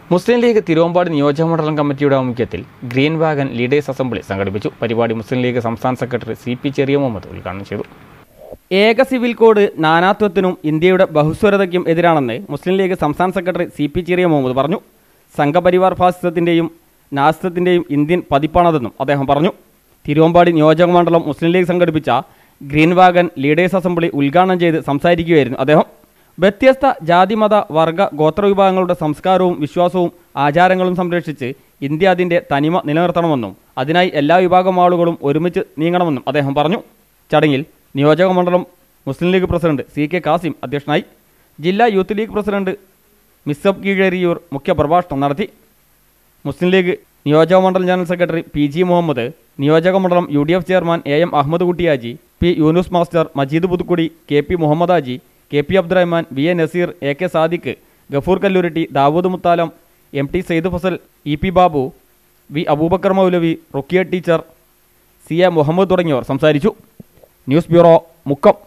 മുസ്ലിം league Thiruvambady നിയോജകമണ്ഡലം കമ്മിറ്റിയുടെ ആഭിമുഖ്യത്തിൽ ഗ്രീൻ വാഗൻ ലീഡേഴ്സ് അസംബ്ലി സംഘടിപ്പിച്ചു പരിപാടി മുസ്ലിം ലീഗ് സംസ്ഥാന secretary C P Cheriya Muhammad ഉദ്ഘാടനം ചെയ്തു ഏക സിവിൽ കോഡ് നാനാത്വത്തിനും ഇന്ത്യയുടെ ബഹുസ്വരതയ്ക്കും എതിരാണെന്ന് മുസ്ലിം ലീഗ് സംസ്ഥാന secretary C P Cheriya Muhammad പറഞ്ഞു സംഘപരിവാർ ഫാസിസത്തിൻ്റെയും നാസിസത്തിൻ്റെയും ഇന്ത്യൻ പതിപ്പാണതെന്നും അദ്ദേഹം പറഞ്ഞു തിരുവമ്പാടി നിയോജകമണ്ഡലം മുസ്ലിം ലീഗ് സംഘടിപ്പിച്ച ഗ്രീൻ വാഗൻ ലീഡേഴ്സ് അസംബ്ലി ഉദ്ഘാടനം ചെയ്ത് സംസാരിക്കുകയായിരുന്നു അദ്ദേഹം വ്യത്യസ്ത ജാതിമത വർഗ ഗോത്രവിഭാഗങ്ങളുടെ സംസ്കാരവും വിശ്വാസവും ആചാരങ്ങളും സംരക്ഷിച്ച് ഇന്ത്യ അതിൻ്റെ തനിമ നിലനിർത്തണമെന്നും അതിനായി എല്ലാ വിഭാഗം ആളുകളും ഒരുമിച്ച് നീങ്ങണമെന്നും അദ്ദേഹം പറഞ്ഞു ചടങ്ങിൽ നിയോജക മണ്ഡലം Muslim league president C K Kasim അധ്യക്ഷനായി ജില്ലാ youth league president Misab Keezhariyur മുഖ്യപ്രഭാഷണം നടത്തി മുസ്ലിം ലീഗ് നിയോജക മണ്ഡലം general secretary P G Muhammad നിയോജക മണ്ഡലം U D F chairman A M Ahammed Kuttihaji P Yunus master Majeed Puthukkudi K P Muhammad Haji K P Abdurahman V A Naseer A K Sadiq Gafoor Kalluritti Dawood Muthalam M T Sayyid Fazal E P Babu V Abubacker Moulavi ruqyah teacher C A Muhammad തുടങ്ങിയവർ സംസാരിച്ചു news bureau Mukkam